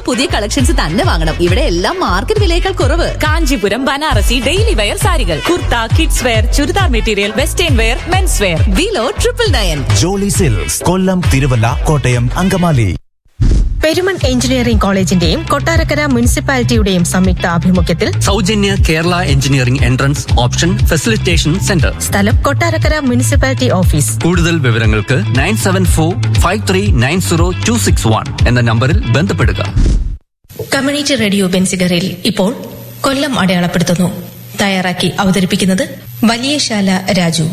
പുതിയ കളക്ഷൻസ് തന്നെ വാങ്ങണം ഇവിടെ എല്ലാം മാർക്കറ്റ് വിലയേക്കാൾ കുറവ് കാഞ്ചീപുരം ബനാറസി ഡെയിലി വെയർ സാരികൾ kurta kids wear churidar material western wear men's wear below triple nine Jolly silks Kollam Thiruvalla Kottayam Angamaly Perumon engineering കോളേജിന്റെയും കൊട്ടാരക്കര മുനിസിപ്പാലിറ്റിയുടെയും സംയുക്ത ആഭിമുഖ്യത്തിൽ സൗജന്യ Kerala engineering entrance option facilitation centre സ്ഥലം കൊട്ടാരക്കര മുനിസിപ്പാലിറ്റി ഓഫീസ് കൂടുതൽ വിവരങ്ങൾക്ക് nine seven four five three nine zero two six one എന്ന നമ്പറിൽ ബന്ധപ്പെടുക കമ്മ്യൂണിറ്റി റേഡിയോ ബെൻസിഗറിൽ ഇപ്പോൾ കൊല്ലം അടയാളപ്പെടുത്തുന്നു തയ്യാറാക്കി അവതരിപ്പിക്കുന്നത് വലിയശാല രാജു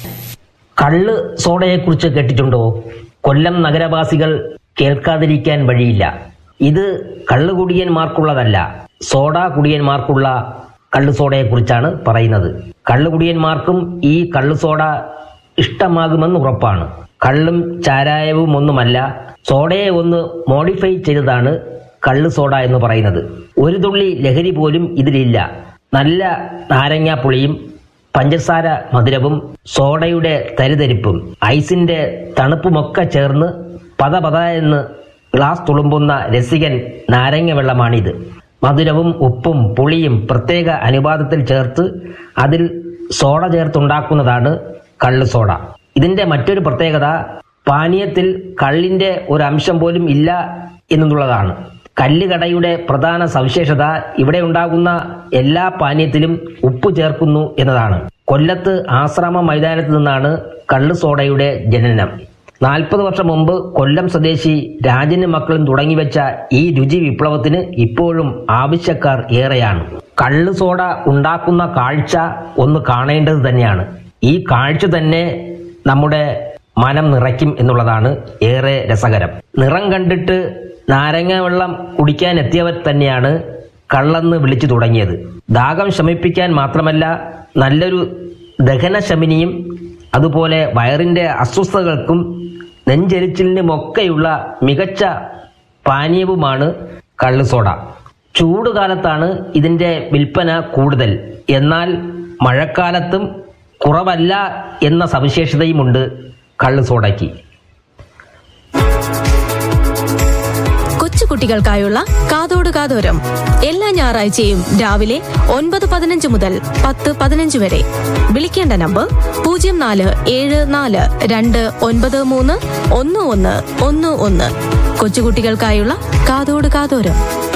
കള്ള് സോഡയെക്കുറിച്ച് കേട്ടിട്ടുണ്ടോ കൊല്ലം നഗരവാസികൾ കേൾക്കാതിരിക്കാൻ വഴിയില്ല ഇത് കള്ള് കുടിയന്മാർക്കുള്ളതല്ല സോഡ കുടിയന്മാർക്കുള്ള കള്ള് സോഡയെക്കുറിച്ചാണ് പറയുന്നത് കള്ള് കുടിയന്മാർക്കും ഈ കള്ള് സോഡ ഇഷ്ടമാകുമെന്ന് ഉറപ്പാണ് കള്ളും ചാരായവും ഒന്നുമല്ല സോഡയെ ഒന്ന് മോഡിഫൈ ചെയ്തതാണ് കള്ള് സോഡ എന്ന് പറയുന്നത് ഒരു തുള്ളി ലഹരി പോലും ഇതിലില്ല നല്ല നാരങ്ങാപ്പുളിയും പഞ്ചസാര മധുരവും സോഡയുടെ തരിതരിപ്പും ഐസിന്റെ തണുപ്പുമൊക്കെ ചേർന്ന് പത പത എന്ന് ഗ്ലാസ് തുളുമ്പുന്ന രസികൻ നാരങ്ങ വെള്ളമാണിത് മധുരവും ഉപ്പും പുളിയും പ്രത്യേക അനുപാതത്തിൽ ചേർത്ത് അതിൽ സോഡ ചേർത്തുണ്ടാക്കുന്നതാണ് കള്ള് സോഡ ഇതിന്റെ മറ്റൊരു പ്രത്യേകത പാനീയത്തിൽ കള്ളിന്റെ ഒരു അംശം പോലും ഇല്ല എന്നുള്ളതാണ് കല്ലുകടയുടെ പ്രധാന സവിശേഷത ഇവിടെ ഉണ്ടാകുന്ന എല്ലാ പാനീയത്തിലും ഉപ്പ് ചേർക്കുന്നു എന്നതാണ് കൊല്ലത്ത് ആശ്രമ മൈതാനത്ത് നിന്നാണ് കള്ള് സോഡയുടെ ജനനം നാൽപ്പത് വർഷം മുമ്പ് കൊല്ലം സ്വദേശി രാജനും മക്കളും തുടങ്ങിവെച്ച ഈ രുചി വിപ്ലവത്തിന് ഇപ്പോഴും ആവശ്യക്കാർ ഏറെയാണ് കള്ള് സോഡ ഉണ്ടാക്കുന്ന കാഴ്ച ഒന്ന് കാണേണ്ടത് തന്നെയാണ് ഈ കാഴ്ച തന്നെ നമ്മുടെ മനം നിറയ്ക്കും എന്നുള്ളതാണ് ഏറെ രസകരം നിറം കണ്ടിട്ട് നാരങ്ങ വെള്ളം കുടിക്കാൻ എത്തിയവർ തന്നെയാണ് കള്ളെന്ന് വിളിച്ചു തുടങ്ങിയത് ദാഹം ശമിപ്പിക്കാൻ മാത്രമല്ല നല്ലൊരു ദഹനശമിനിയും അതുപോലെ വയറിന്റെ അസ്വസ്ഥതകൾക്കും നെഞ്ചെരിച്ചിലിനുമൊക്കെയുള്ള മികച്ച പാനീയവുമാണ് കള്ള് സോഡ ചൂടുകാലത്താണ് ഇതിന്റെ വിൽപ്പന കൂടുതൽ എന്നാൽ മഴക്കാലത്തും കുറവല്ല എന്ന സവിശേഷതയുമുണ്ട് കള്ള് സോഡയ്ക്ക് കൊച്ചുകുട്ടികൾക്കായുള്ള കാതോട് കാതോരം എല്ലാ ഞായറാഴ്ചയും രാവിലെ ഒൻപത് പതിനഞ്ച് മുതൽ പത്ത് പതിനഞ്ച് വരെ വിളിക്കേണ്ട നമ്പർ പൂജ്യം നാല് ഏഴ് നാല് രണ്ട് ഒൻപത് മൂന്ന് ഒന്ന് ഒന്ന് ഒന്ന് ഒന്ന് കൊച്ചുകുട്ടികൾക്കായുള്ള കാതോട് കാതോരം